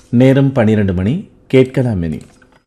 நேரம் பன்னிரண்டு மணி கேட்கலாம் இனி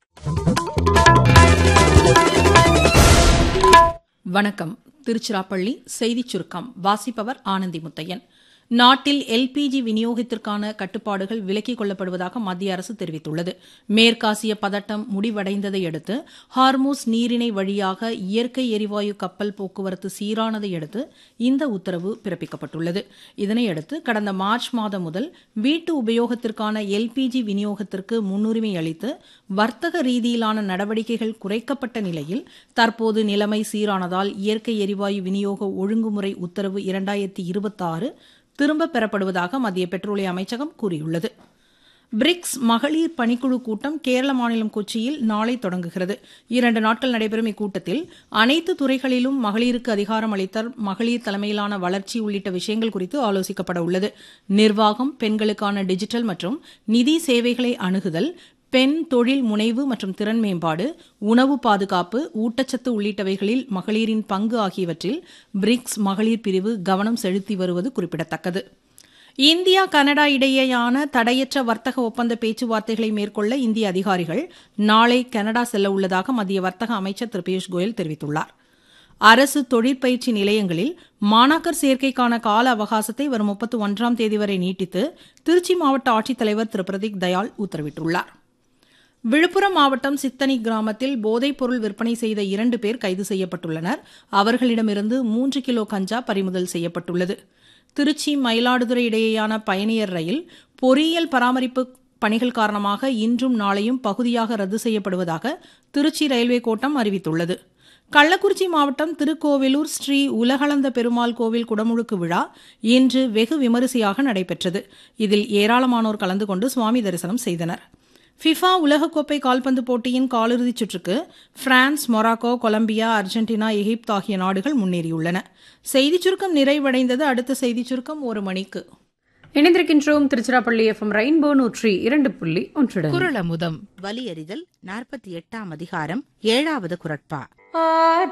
வணக்கம் திருச்சிராப்பள்ளி செய்திச் சுருக்கம் வாசிப்பவர் ஆனந்தி முத்தையன் நாட்டில் எல்பிஜி விநியோகத்திற்கான கட்டுப்பாடுகள் விலக்கிக் கொள்ளப்படுவதாக மத்திய அரசு தெரிவித்துள்ளது மேற்காசிய பதட்டம் முடிவடைந்ததை அடுத்து ஹார்மூஸ் நீரிணை வழியாக இயற்கை எரிவாயு கப்பல் போக்குவரத்து சீரானதை அடுத்து இந்த உத்தரவு பிறப்பிக்கப்பட்டுள்ளது இதனையடுத்து கடந்த மார்ச் மாதம் முதல் வீட்டு உபயோகத்திற்கான எல்பிஜி விநியோகத்திற்கு முன்னுரிமை அளித்து வர்த்தக ரீதியிலான நடவடிக்கைகள் குறைக்கப்பட்ட நிலையில் தற்போது நிலைமை சீரானதால் இயற்கை எரிவாயு விநியோக ஒழுங்குமுறை உத்தரவு இரண்டாயிரத்தி இருபத்தாறு திரும்பப் பெறப்படுவதாக மத்திய பெட்ரோலிய அமைச்சகம் கூறியுள்ளது பிரிக்ஸ் மகளிர் பணிக்குழு கூட்டம் கேரள மாநிலம் கொச்சியில் நாளை தொடங்குகிறது இரண்டு நாட்கள் நடைபெறும் இக்கூட்டத்தில் அனைத்து துறைகளிலும் மகளிருக்கு அதிகாரம் அளித்தல் மகளிர் தலைமையிலான வளர்ச்சி உள்ளிட்ட விஷயங்கள் குறித்து ஆலோசிக்கப்பட உள்ளது நிர்வாகம் பெண்களுக்கான டிஜிட்டல் மற்றும் நிதி சேவைகளை அணுகுதல் பெண் தொழில் முனைவு மற்றும் திறன் மேம்பாடு உணவு பாதுகாப்பு ஊட்டச்சத்து உள்ளிட்டவைகளில் மகளிரின் பங்கு ஆகியவற்றில் பிரிக்ஸ் மகளிர் பிரிவு கவனம் செலுத்தி வருவது குறிப்பிடத்தக்கது இந்தியா கனடா இடையேயான தடையற்ற வர்த்தக ஒப்பந்த பேச்சுவார்த்தைகளை மேற்கொள்ள இந்திய அதிகாரிகள் நாளை கனடா செல்ல உள்ளதாக மத்திய வர்த்தக அமைச்சர் திரு பியூஷ் கோயல் தெரிவித்துள்ளார் அரசு தொழிற்பயிற்சி நிலையங்களில் மாணாக்கர் சேர்க்கைக்கான கால அவகாசத்தை வரும் முப்பத்தி ஒன்றாம் தேதி வரை நீட்டித்து திருச்சி மாவட்ட ஆட்சித்தலைவர் திரு பிரதீக் தயாள் உத்தரவிட்டுள்ளார் விழுப்புரம் மாவட்டம் சித்தனி கிராமத்தில் போதைப் பொருள் விற்பனை செய்த இரண்டு பேர் கைது செய்யப்பட்டுள்ளனர் அவர்களிடமிருந்து மூன்று கிலோ கஞ்சா பறிமுதல் செய்யப்பட்டுள்ளது திருச்சி மயிலாடுதுறை இடையேயான பயணியர் ரயில் பொறியியல் பராமரிப்பு பணிகள் காரணமாக இன்றும் நாளையும் பகுதியாக ரத்து செய்யப்படுவதாக திருச்சி ரயில்வே கோட்டம் அறிவித்துள்ளது கள்ளக்குறிச்சி மாவட்டம் திருக்கோவிலூர் ஸ்ரீ உலகளந்த பெருமாள் கோவில் குடமுழுக்கு விழா இன்று வெகு விமரிசையாக நடைபெற்றது இதில் ஏராளமானோர் கலந்து கொண்டு சுவாமி தரிசனம் செய்தனர் ஃபிஃபா உலகக்கோப்பை கால்பந்து போட்டியின் காலிறுதிச் சுற்றுக்கு France Morocco Colombia Argentina Egypt ஆகிய நாடுகள் முன்னேறியுள்ளன செய்திச் சுருக்கம் நிறைவடைந்தது அடுத்த செய்திச் சுருக்கம் ஒரு மணிக்கு இணைந்திருக்கின்றோம் திருச்சிராப்பள்ளி எஃப்எம் ரெயின்போ நூற்றி இரண்டு புள்ளி ஒன்றுடன் குரல் அமுதம் வலியறிதல் நாற்பத்தி எட்டாம் அதிகாரம் ஏழாவது குரட்பா